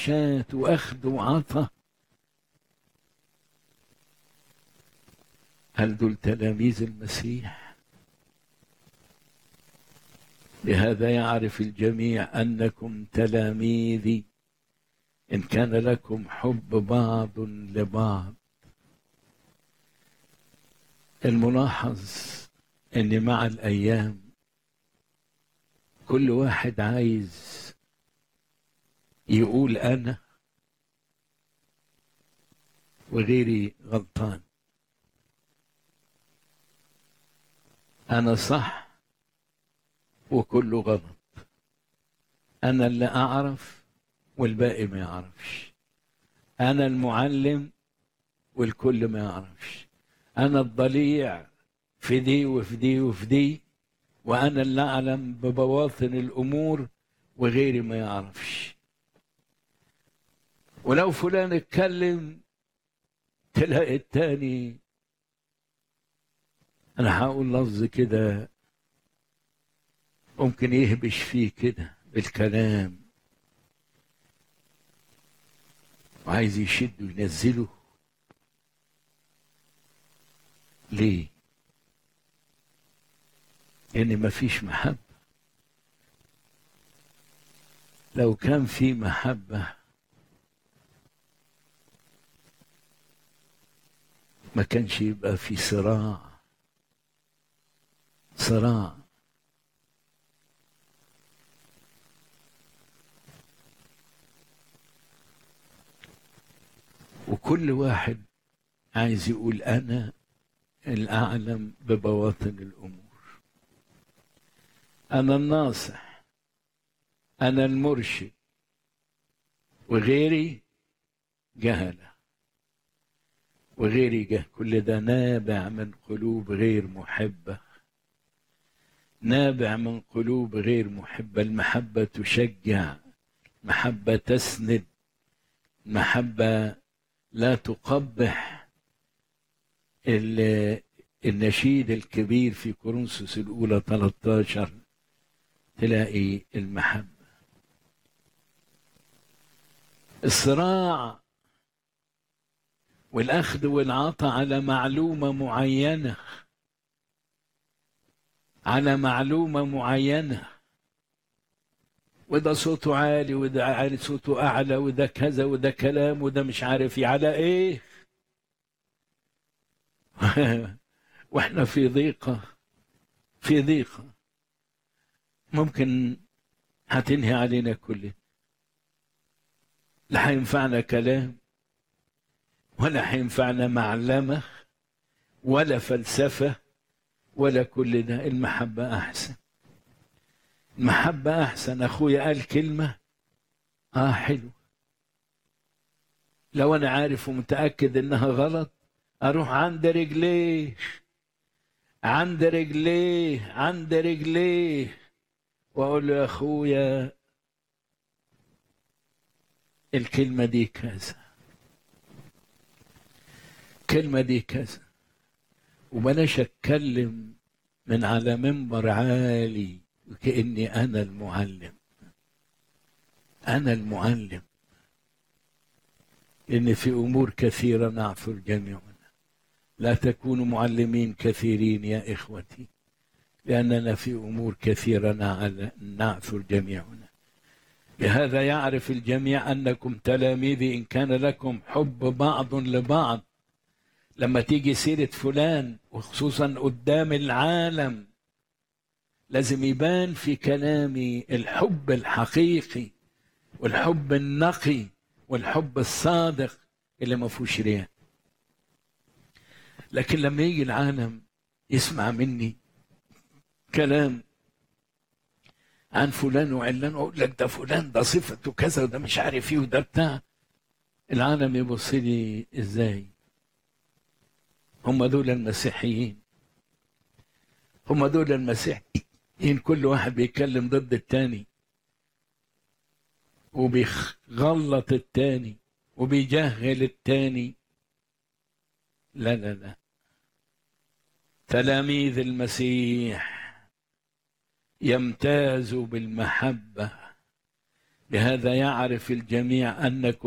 مناقشات واخذ وعطا هل دول تلاميذ المسيح لهذا يعرف الجميع انكم تلاميذي ان كان لكم حب بعض لبعض الملاحظ ان مع الايام كل واحد عايز يقول انا وغيري غلطان انا صح وكله غلط انا اللي اعرف والباقي ما يعرفش انا المعلم والكل ما يعرفش انا الضليع في دي وفي دي وفي دي وانا اللي اعلم ببواطن الامور وغيري ما يعرفش ولو فلان اتكلم تلاقي التاني انا هقول لفظ كده ممكن يهبش فيه كده بالكلام وعايز يشد وينزله ليه لان مفيش محبه لو كان في محبه ما كانش يبقى في صراع صراع وكل واحد عايز يقول انا الاعلم ببواطن الامور انا الناصح انا المرشد وغيري جهله وغيري جه كل ده نابع من قلوب غير محبة نابع من قلوب غير محبة المحبة تشجع محبة تسند محبة لا تقبح النشيد الكبير في كورنثوس الأولى 13 تلاقي المحبة الصراع والأخذ والعطاء على معلومة معينة على معلومة معينة وده صوته عالي وده عالي صوته أعلى وده كذا وده كلام وده مش عارف على إيه وإحنا في ضيقة في ضيقة ممكن هتنهي علينا كلنا لا هينفعنا كلام ولا هينفعنا معلمة ولا فلسفة ولا كل ده المحبة أحسن المحبة أحسن أخويا قال كلمة آه حلو لو أنا عارف ومتأكد إنها غلط أروح عند رجليه عند رجليه عند رجليه وأقول له يا أخويا الكلمة دي كذا الكلمة دي كذا وبلاش أتكلم من على منبر عالي وكأني أنا المعلم أنا المعلم إن في أمور كثيرة نعثر جميعنا لا تكونوا معلمين كثيرين يا إخوتي لأننا في أمور كثيرة نعثر جميعنا لهذا يعرف الجميع أنكم تلاميذي إن كان لكم حب بعض لبعض لما تيجي سيرة فلان وخصوصا قدام العالم لازم يبان في كلامي الحب الحقيقي والحب النقي والحب الصادق اللي ما فيهوش رياء لكن لما يجي العالم يسمع مني كلام عن فلان وعلان اقول لك ده فلان ده صفته كذا وده مش عارف ايه وده بتاع العالم يبص لي ازاي هم دول المسيحيين هم دول المسيحيين كل واحد بيتكلم ضد التاني وبيغلط التاني وبيجهل التاني لا لا لا تلاميذ المسيح يمتازوا بالمحبة لهذا يعرف الجميع أنكم